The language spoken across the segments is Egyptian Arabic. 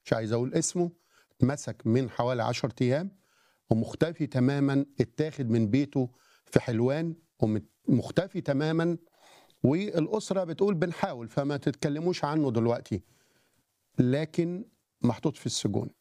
مش عايز اقول اسمه اتمسك من حوالي 10 ايام ومختفي تماما اتاخد من بيته في حلوان ومختفي تماما والاسره بتقول بنحاول فما تتكلموش عنه دلوقتي لكن محطوط في السجون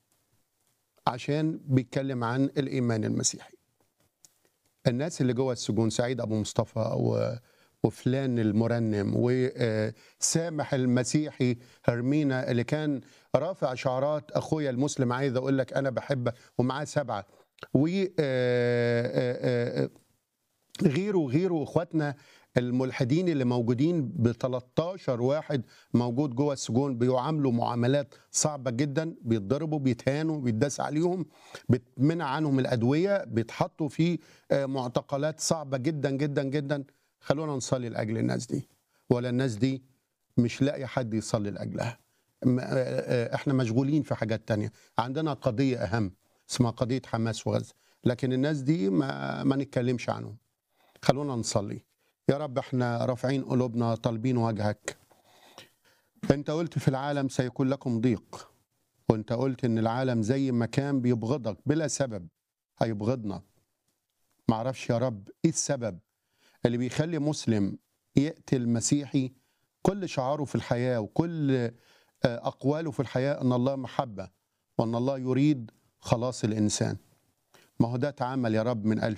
عشان بيتكلم عن الايمان المسيحي الناس اللي جوه السجون سعيد ابو مصطفى و وفلان المرنم وسامح المسيحي هرمينا اللي كان رافع شعارات اخويا المسلم عايز اقول لك انا بحبك ومعاه سبعه و غيره وغيره اخواتنا الملحدين اللي موجودين ب 13 واحد موجود جوه السجون بيعاملوا معاملات صعبه جدا بيتضربوا بيتهانوا بيتداس عليهم بتمنع عنهم الادويه بيتحطوا في معتقلات صعبه جدا جدا جدا خلونا نصلي لاجل الناس دي ولا الناس دي مش لاقي حد يصلي لاجلها احنا مشغولين في حاجات تانية عندنا قضيه اهم اسمها قضيه حماس وغزه لكن الناس دي ما, ما نتكلمش عنهم خلونا نصلي يا رب احنا رافعين قلوبنا طالبين وجهك انت قلت في العالم سيكون لكم ضيق وانت قلت ان العالم زي ما كان بيبغضك بلا سبب هيبغضنا معرفش يا رب ايه السبب اللي بيخلي مسلم يقتل مسيحي كل شعاره في الحياة وكل أقواله في الحياة أن الله محبة وأن الله يريد خلاص الإنسان ما هو ده اتعمل يا رب من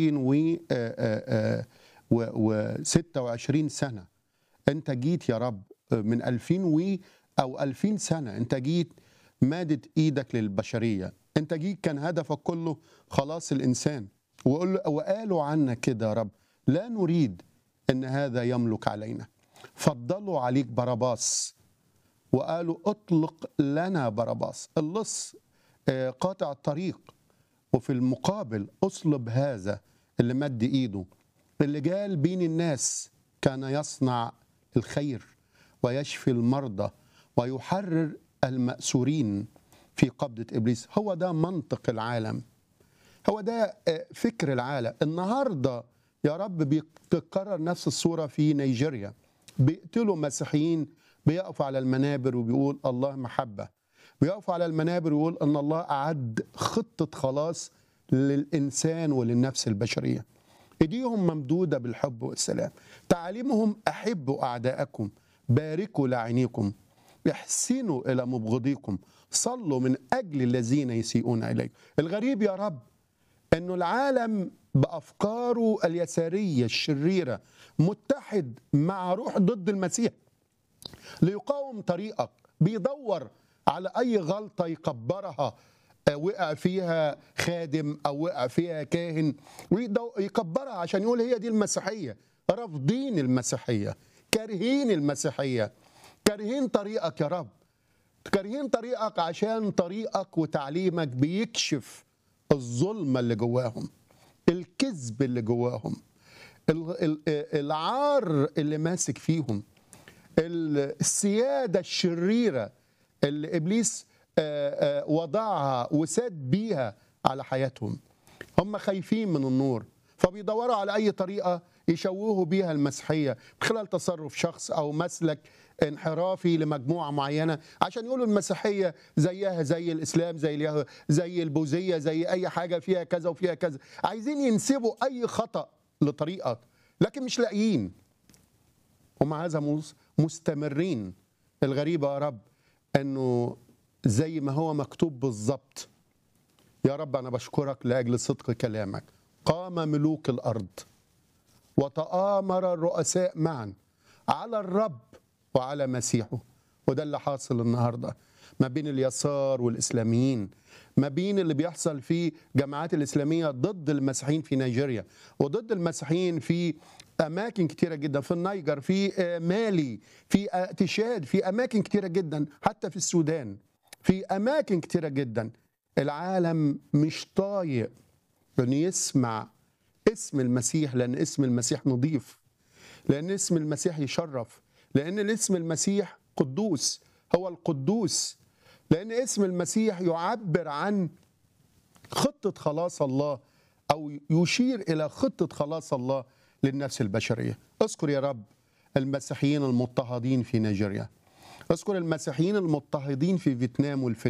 2026 سنة أنت جيت يا رب من 2000 و أو 2000 سنة أنت جيت مادت إيدك للبشرية أنت جيت كان هدفك كله خلاص الإنسان وقالوا عنك كده يا رب لا نريد ان هذا يملك علينا فضلوا عليك باراباس وقالوا اطلق لنا باراباس اللص قاطع الطريق وفي المقابل اصلب هذا اللي مد ايده اللي جال بين الناس كان يصنع الخير ويشفي المرضى ويحرر المأسورين في قبضة إبليس هو ده منطق العالم هو ده فكر العالم النهارده يا رب بتتكرر نفس الصورة في نيجيريا بيقتلوا مسيحيين بيقفوا على المنابر وبيقول الله محبة بيقفوا على المنابر ويقول أن الله أعد خطة خلاص للإنسان وللنفس البشرية إيديهم ممدودة بالحب والسلام تعاليمهم أحبوا أعداءكم باركوا لعينيكم احسنوا إلى مبغضيكم صلوا من أجل الذين يسيئون إليكم الغريب يا رب أنه العالم بافكاره اليساريه الشريره متحد مع روح ضد المسيح ليقاوم طريقك بيدور على اي غلطه يكبرها وقع فيها خادم او وقع فيها كاهن ويكبرها عشان يقول هي دي المسيحيه رافضين المسيحيه كارهين المسيحيه كارهين طريقك يا رب كارهين طريقك عشان طريقك وتعليمك بيكشف الظلمه اللي جواهم الكذب اللي جواهم العار اللي ماسك فيهم السيادة الشريرة اللي إبليس وضعها وساد بيها على حياتهم هم خايفين من النور فبيدوروا على أي طريقة يشوهوا بيها المسيحية من خلال تصرف شخص أو مسلك انحرافي لمجموعة معينة عشان يقولوا المسيحية زيها زي الإسلام زي اليهود زي البوذية زي أي حاجة فيها كذا وفيها كذا عايزين ينسبوا أي خطأ لطريقة لكن مش لاقيين ومع هذا مستمرين الغريبة يا رب أنه زي ما هو مكتوب بالظبط يا رب أنا بشكرك لأجل صدق كلامك قام ملوك الأرض وتآمر الرؤساء معا على الرب وعلى مسيحه وده اللي حاصل النهارده ما بين اليسار والاسلاميين ما بين اللي بيحصل في جماعات الاسلاميه ضد المسيحيين في نيجيريا وضد المسيحيين في اماكن كتيره جدا في النيجر في مالي في تشاد في اماكن كتيره جدا حتى في السودان في اماكن كتيره جدا العالم مش طايق انه يسمع اسم المسيح لان اسم المسيح نظيف لان اسم المسيح يشرف لان الاسم المسيح قدوس هو القدوس لان اسم المسيح يعبر عن خطه خلاص الله او يشير الى خطه خلاص الله للنفس البشريه اذكر يا رب المسيحيين المضطهدين في نيجيريا اذكر المسيحيين المضطهدين في فيتنام والفلبين